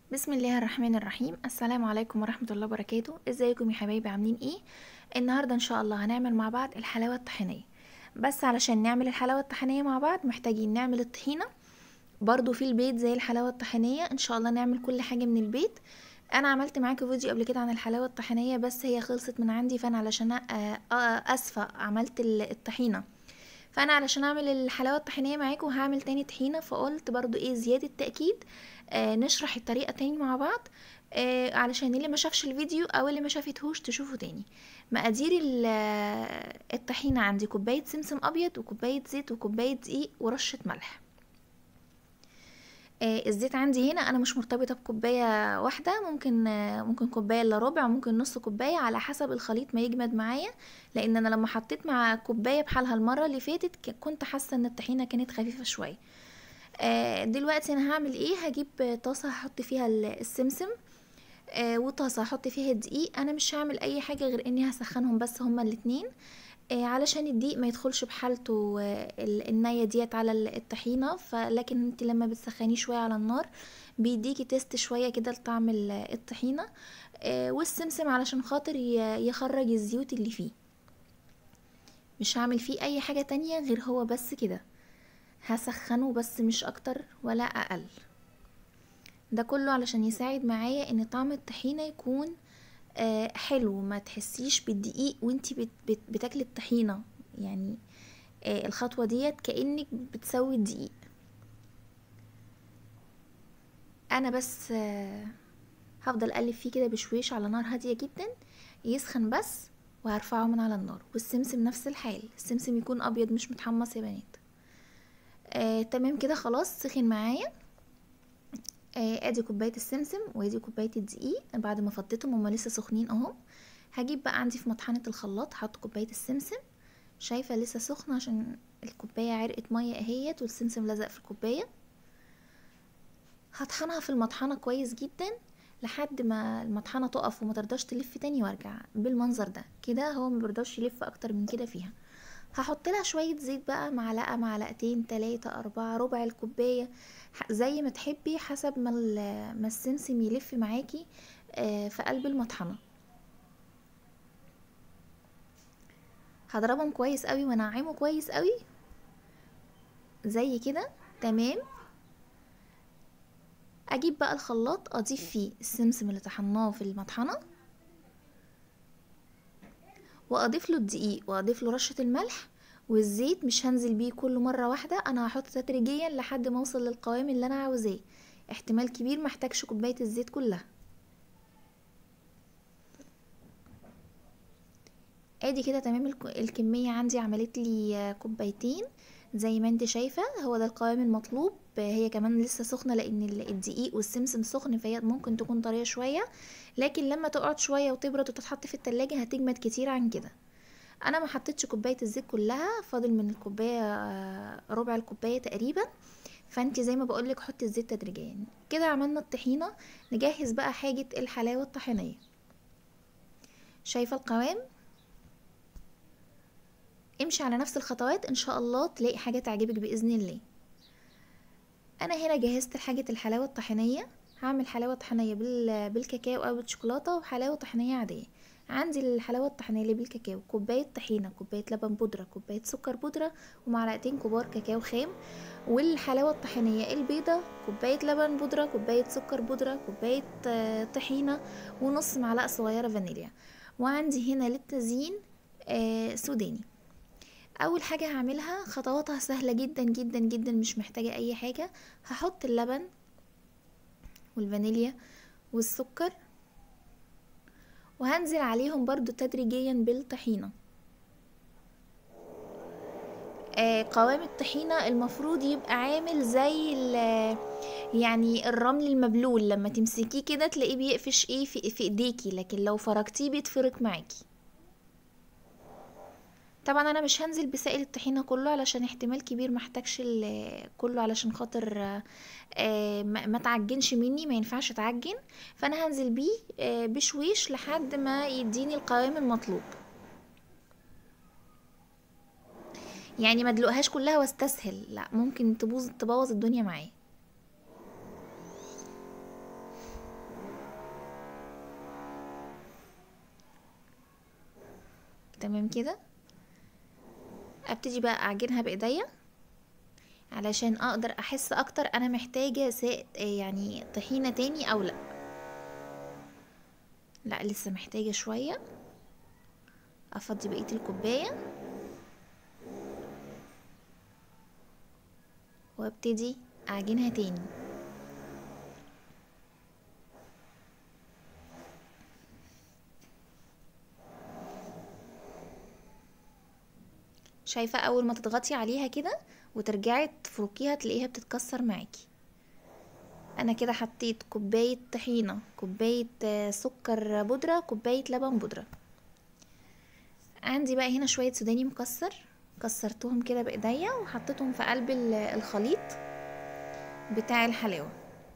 بسم الله الرحمن الرحيم السلام عليكم ورحمة الله وبركاته ازيكم يا حبايبي عاملين ايه النهاردة ان شاء الله هنعمل مع بعض الحلاوة الطحينية بس علشان نعمل الحلاوة الطحينية مع بعض محتاجين نعمل الطحينة برضو في البيت زي الحلاوة الطحينية ان شاء الله نعمل كل حاجة من البيت انا عملت معاكم فيديو قبل كده عن الحلاوة الطحينية بس هي خلصت من عندي فانا علشان أ- أ- اسفة عملت ال- الطحينة فانا علشان اعمل الحلاوه الطحينيه معاكم هعمل تاني طحينه فقلت برضو ايه زياده تاكيد آه نشرح الطريقه تاني مع بعض آه علشان اللي ما شافش الفيديو او اللي ما شافتهوش تشوفه تاني مقادير ال- آه، الطحينه عندي كوبايه سمسم ابيض وكوبايه زيت وكوبايه دقيق ورشه ملح آه، الزيت عندي هنا انا مش مرتبطه بكوبايه واحده ممكن آه، ممكن كوبايه الا ربع ممكن نص كوبايه على حسب الخليط ما يجمد معايا لان انا لما حطيت مع كوبايه بحالها المره اللي فاتت ك- كنت حاسه ان الطحينه كانت خفيفه شويه آه، دلوقتي انا هعمل ايه هجيب طاسه هحط فيها ال- السمسم آه، وطاسه هحط فيها الدقيق انا مش هعمل اي حاجه غير اني هسخنهم بس هما الاتنين آه، علشان الدقيق ما يدخلش بحالته آه، ال- النية ديت على ال- الطحينة فلكن انت لما بتسخنيه شوية على النار بيديكي تيست شوية كده لطعم ال- الطحينة آه، والسمسم علشان خاطر ي- يخرج الزيوت اللي فيه مش هعمل فيه اي حاجة تانية غير هو بس كده هسخنه بس مش اكتر ولا اقل ده كله علشان يساعد معايا ان طعم الطحينة يكون آه، حلو ما تحسيش بالدقيق وانتي بت بت بتاكلي الطحينة يعني آه، الخطوة ديت كأنك بتسوي الدقيق انا بس آه، هفضل اقلب فيه كده بشويش على نار هادية جدا يسخن بس وهرفعه من على النار والسمسم نفس الحال السمسم يكون ابيض مش متحمص يا بنات آه، تمام كده خلاص سخن معايا آه، ادي كوبايه السمسم وادي كوبايه الدقيق بعد ما فضيتهم هما لسه سخنين اهو هجيب بقى عندي في مطحنه الخلاط هحط كوبايه السمسم شايفه لسه سخنه عشان الكوبايه عرقت ميه اهيت والسمسم لزق في الكوبايه هطحنها في المطحنه كويس جدا لحد ما المطحنه تقف وما ترضاش تلف تاني وارجع بالمنظر ده كده هو ما بيرضاش يلف اكتر من كده فيها هحط لها شويه زيت بقى معلقه معلقتين تلاتة أربعة ربع الكوبايه ح- زي ما تحبي حسب ما ال- ما السمسم يلف معاكي آه، في قلب المطحنه هضربهم كويس قوي وانعمه كويس قوي زي كده تمام اجيب بقى الخلاط اضيف فيه السمسم اللي طحناه في المطحنه واضيف له الدقيق واضيف له رشه الملح والزيت مش هنزل بيه كل مره واحده انا هحط تدريجيا لحد ما اوصل للقوام اللي انا عاوزاه احتمال كبير محتاجش كوبايه الزيت كلها ادي كده تمام الك- الكميه عندي عملت لي آه، كوبايتين زي ما انت شايفه هو ده القوام المطلوب آه، هي كمان لسه سخنه لان ال- الدقيق والسمسم سخن فهي ممكن تكون طريه شويه لكن لما تقعد شويه وتبرد وتتحط في التلاجة هتجمد كتير عن كده انا ما حطيتش كوبايه الزيت كلها فاضل من الكوبايه آه، ربع الكوبايه تقريبا فانت زي ما بقولك حطي الزيت تدريجيا كده عملنا الطحينه نجهز بقى حاجه الحلاوه الطحينيه شايفه القوام امشي على نفس الخطوات ان شاء الله تلاقي حاجه تعجبك باذن الله انا هنا جهزت حاجه الحلاوه الطحينيه هعمل حلاوه طحينيه بال... بالكاكاو او بالشوكولاته وحلاوه طحينيه عاديه عندي الحلاوه الطحينيه اللي بالكاكاو كوبايه طحينه كوبايه لبن بودره كوبايه سكر بودره ومعلقتين كبار كاكاو خام والحلاوه الطحينيه البيضه كوبايه لبن بودره كوبايه سكر بودره كوبايه آه، طحينه ونص معلقه صغيره فانيليا وعندي هنا للتزيين آه، سوداني اول حاجه هعملها خطواتها سهله جدا جدا جدا مش محتاجه اي حاجه هحط اللبن والفانيليا والسكر وهنزل عليهم برضو تدريجيا بالطحينه آه قوام الطحينه المفروض يبقى عامل زي ال- يعني الرمل المبلول لما تمسكيه كده تلاقيه بيقفش ايه في, في ايديكي لكن لو فركتيه بيتفرك معاكي طبعا انا مش هنزل بسائل الطحينه كله علشان احتمال كبير محتاجش ال- كله علشان خاطر آه، آه، ما ما تعجنش مني ما ينفعش تعجن فانا هنزل بيه آه، بشويش لحد ما يديني القوام المطلوب يعني ما ادلقهاش كلها واستسهل لا ممكن تبوظ تبوظ الدنيا معايا تمام كده ابتدي بقى اعجنها بايديا علشان اقدر احس اكتر انا محتاجة سا... يعني طحينة تاني او لا لا لسه محتاجة شوية افضي بقية الكوباية وابتدي اعجنها تاني شايفة اول ما تضغطي عليها كده وترجعي تفركيها تلاقيها بتتكسر معاكي انا كده حطيت كوباية طحينة كوباية آه، سكر بودرة كوباية لبن بودرة عندي بقى هنا شوية سوداني مكسر كسرتهم كده بايديا وحطيتهم في قلب ال- الخليط بتاع الحلاوة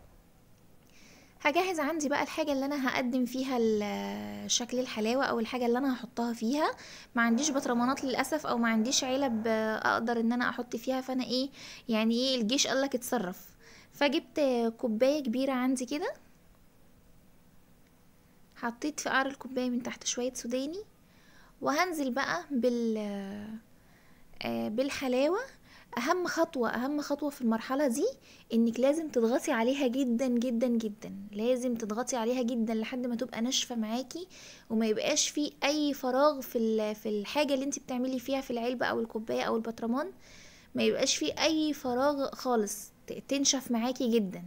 هجهز عندي بقى الحاجة اللي انا هقدم فيها ال- شكل الحلاوة او الحاجة اللي انا هحطها فيها ما عنديش بطرمانات للاسف او ما عنديش علب آه، اقدر ان انا احط فيها فانا ايه يعني ايه الجيش قالك اتصرف فجبت آه، كوباية كبيرة عندي كده حطيت في قعر الكوباية من تحت شوية سوداني وهنزل بقى بال آه، بالحلاوة اهم خطوة اهم خطوة في المرحلة دي انك لازم تضغطي عليها جدا جدا جدا لازم تضغطي عليها جدا لحد ما تبقى ناشفة معاكي وما يبقاش في اي فراغ في ال- في الحاجة اللي انت بتعملي فيها في العلبة او الكوباية او البطرمان ما يبقاش في اي فراغ خالص ت- تنشف معاكي جدا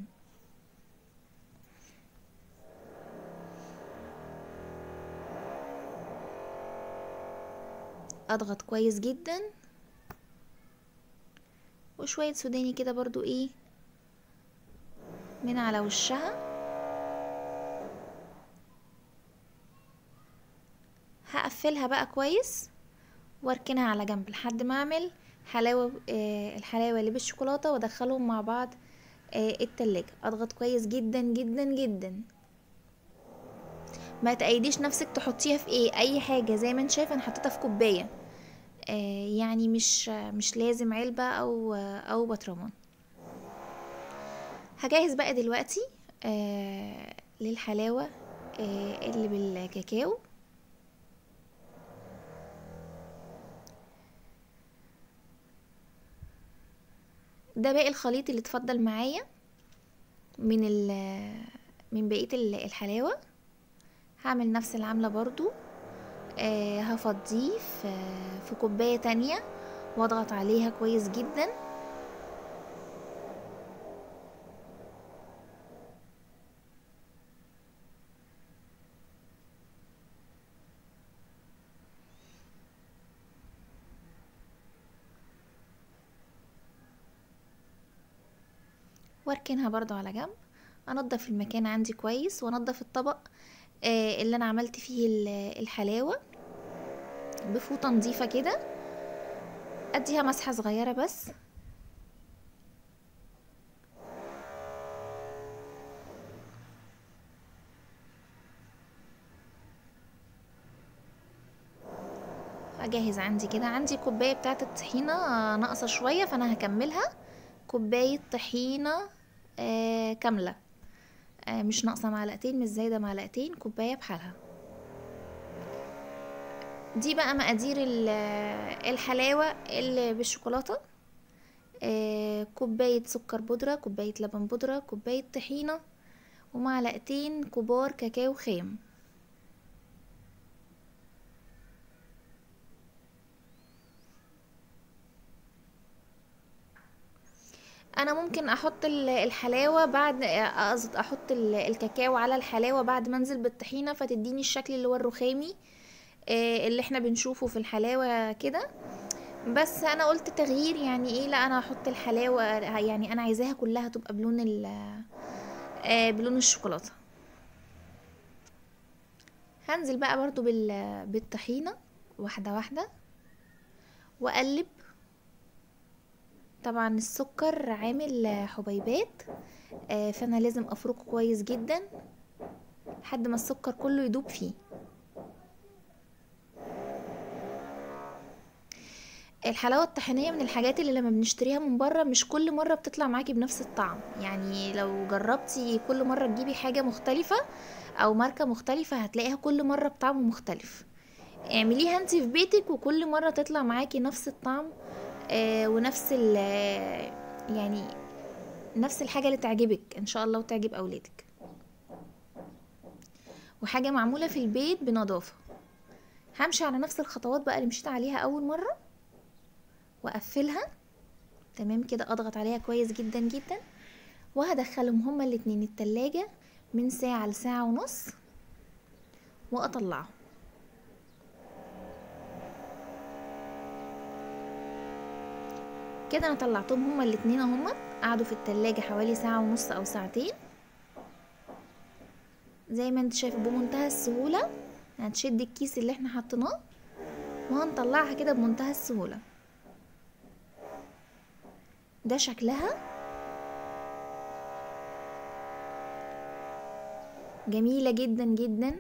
اضغط كويس جدا وشوية سوداني كده برضو ايه من على وشها هقفلها بقى كويس واركنها على جنب لحد ما اعمل حلاوة آه الحلاوة اللي بالشوكولاتة وادخلهم مع بعض آه التلاجة اضغط كويس جدا جدا جدا ما تأيديش نفسك تحطيها في ايه اي حاجة زي ما انت شايفة انا حطيتها في كوباية آه يعني مش مش لازم علبة او او بطرمان هجهز بقى دلوقتي آه للحلاوة آه اللي بالكاكاو ده باقي الخليط اللي اتفضل معايا من ال من بقية ال- الحلاوة هعمل نفس العملة برضو آه هفضيه في في كوباية تانية واضغط عليها كويس جدا واركنها برضو على جنب انضف المكان عندي كويس وانضف الطبق آه اللي انا عملت فيه ال- الحلاوة بفوطة نظيفة كده اديها مسحة صغيرة بس اجهز عندي كده عندي كوباية بتاعت الطحينة آه، ناقصة شوية فانا هكملها كوباية طحينة آه كاملة آه مش ناقصة معلقتين مش زايدة معلقتين كوباية بحالها دي بقى مقادير ال- الحلاوة اللي بالشوكولاتة آه كوباية سكر بودرة كوباية لبن بودرة كوباية طحينة ومعلقتين كبار كاكاو خام انا ممكن احط ال- الحلاوه بعد قصد احط ال- الكاكاو على الحلاوه بعد ما انزل بالطحينه فتديني الشكل اللي هو الرخامي آه، اللي احنا بنشوفه في الحلاوه كده بس انا قلت تغيير يعني ايه لا انا هحط الحلاوه يعني انا عايزاها كلها تبقى بلون ال آه، بلون الشوكولاته هنزل بقى برضو بال بالطحينه واحده واحده واقلب طبعا السكر عامل حبيبات آه، فانا لازم افركه كويس جدا لحد ما السكر كله يدوب فيه الحلاوة الطحينية من الحاجات اللي لما بنشتريها من بره مش كل مرة بتطلع معاكي بنفس الطعم يعني لو جربتي كل مرة تجيبي حاجة مختلفة او ماركة مختلفة هتلاقيها كل مرة بطعم مختلف اعمليها انت في بيتك وكل مرة تطلع معاكي نفس الطعم آه ونفس ال يعني نفس الحاجة اللي تعجبك ان شاء الله وتعجب اولادك وحاجة معمولة في البيت بنظافة همشي على نفس الخطوات بقى اللي مشيت عليها اول مرة واقفلها تمام كده اضغط عليها كويس جدا جدا وهدخلهم هما الاتنين التلاجة من ساعة لساعة ونص واطلعهم كده انا طلعتهم هما الاتنين اهما قعدوا في التلاجة حوالي ساعة ونص او ساعتين زي ما انت شايف بمنتهى السهولة هتشد الكيس اللي احنا حطيناه وهنطلعها كده بمنتهى السهولة ده شكلها جميلة جدا جدا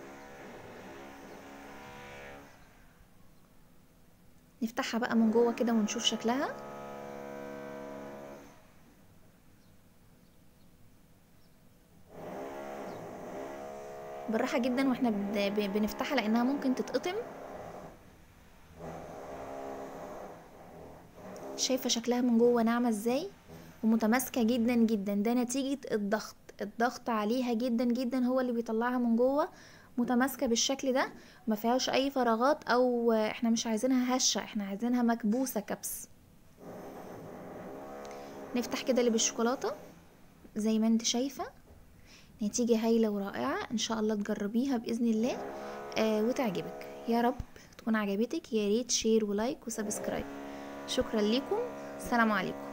نفتحها بقى من جوه كده ونشوف شكلها بالراحة جدا واحنا بن- ب- بنفتحها لانها ممكن تتقطم شايفة شكلها من جوه ناعمة ازاي ومتماسكة جدا جدا ده نتيجة الضغط الضغط عليها جدا جدا هو اللي بيطلعها من جوه متماسكة بالشكل ده ما فيهاش اي فراغات او احنا مش عايزينها هشة احنا عايزينها مكبوسة كبس نفتح كده اللي بالشوكولاتة زي ما انت شايفة نتيجة هايلة ورائعة ان شاء الله تجربيها بإذن الله آه وتعجبك يا رب تكون عجبتك يا ريت شير ولايك وسبسكرايب شكرا لكم السلام عليكم